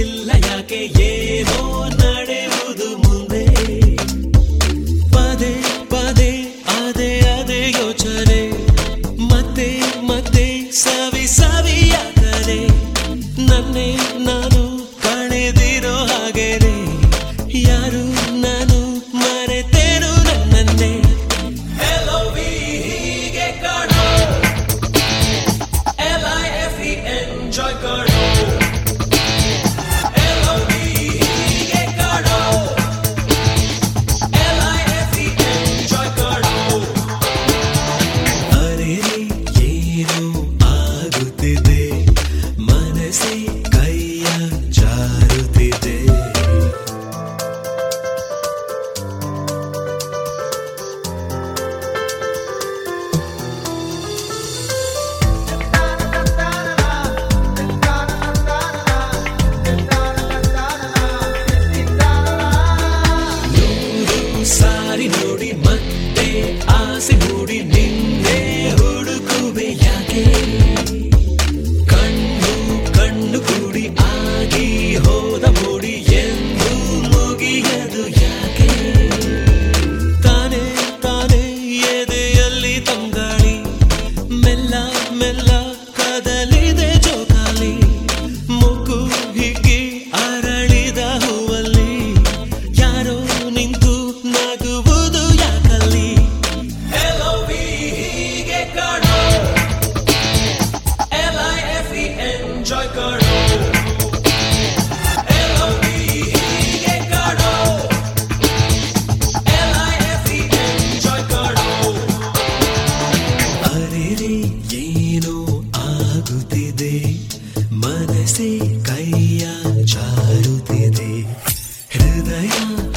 ಇಲ್ಲ ಯಾಕೆ ಏನೋ ನಡೆಯುವುದು ಮುಂದೆ ಪದೇ ಪದೇ ಅದೇ ಅದೇ ಯೋಚನೆ ಮತ್ತೆ ಮತ್ತೆ ಸವಿ ಸವಿಯಾಗದೆ ನನ್ನೇ ನಾನು ಕಳೆದಿರೋ ಹಾಗೇನೆ ಯಾರು ನಾನು ಮರೆತೇನು ನನ್ನನ್ನೇ Hello, ಹೀಗೆ ಕಾಣೋ L I F E enjoy ಕಾಣೋ Hello, ಹೀಗೆ ಕಾಣೋ L I F E enjoy ಕಾಣೋ ಅರೆ ಏನು ಆಗುತ್ತಿದೆ ಮನಸ್ಸೇ ಕೈಯ ಜಾರುತ್ತಿದೆ ಸಾರಿ ನೋಡಿ ಮತ್ತೆ ಆಸೆ ಮೂಡಿ ನಿನ್ನೆ ಹುಡುಕುವೆ ಯಾಕೆ ಕಣ್ಣು ಕಣ್ಣು ಕೂಡಿ ಆಗಿ ಹೋದ ಮೂಡಿ ಎಂದು ಮುಗಿಯದು ಯಾಕೆ ತಾನೇ ತಾನೇ ಎದೆಯಲ್ಲಿ ತಂಗಾಳಿ ಮೆಲ್ಲ ಮೆಲ್ಲ ಕದಲಿದೆ ಜೋಕಾಲಿ ಮುಗು ಹಿಗ್ಗಿ ಅರಳಿದ ಹೂವಲ್ಲಿ ಯಾರೋ ನಿಂತು ನಗುವುದು ಯಾಕಲ್ಲಿ Hello, ಹೀಗೆ ಕಾಣೋ L I F E enjoy ಕಾಣೋ Hello, ಹೀಗೆ ಕಾಣೋ L I F E enjoy ಕಾಣೋ ಅರೆರೆ ಏನೋ ಆಗುತ್ತಿದೆ ಮನಸ್ಸೇ ಕೈಯ ಜಾರುತ್ತಿದೆ ಹೃದಯ